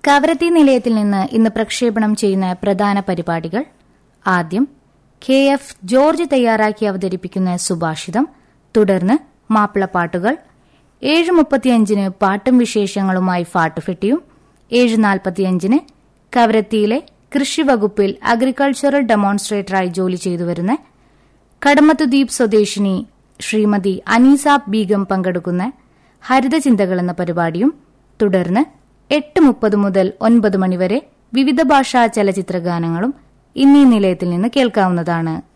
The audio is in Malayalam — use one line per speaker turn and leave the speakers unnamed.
കവരത്തി നിലയത്തിൽ നിന്ന് ഇന്ന് പ്രക്ഷേപണം ചെയ്യുന്ന പ്രധാന പരിപാടികൾ ആദ്യം കെ എഫ് ജോർജ് തയ്യാറാക്കി അവതരിപ്പിക്കുന്ന സുഭാഷിതം തുടർന്ന് മാപ്പിളപ്പാട്ടുകൾ ഏഴ് മുപ്പത്തിയഞ്ചിന് പാട്ടും വിശേഷങ്ങളുമായി ഫാട്ടുഫെട്ടിയും ഏഴ് നാൽപ്പത്തിയഞ്ചിന് കവരത്തിയിലെ കൃഷി വകുപ്പിൽ അഗ്രികൾച്ചറൽ ഡെമോൺസ്ട്രേറ്ററായി ജോലി ചെയ്തുവരുന്ന കടമത്തുദ്വീപ് സ്വദേശിനി ശ്രീമതി അനീസ ബീഗം പങ്കെടുക്കുന്ന ഹരിതചിന്തകൾ എന്ന പരിപാടിയും തുടർന്ന് എട്ട് മുപ്പത് മുതൽ ഒൻപത് മണിവരെ വിവിധ ഭാഷാ ചലച്ചിത്ര ഗാനങ്ങളും ഇന്നീ നിലയത്തിൽ നിന്ന് കേൾക്കാവുന്നതാണ്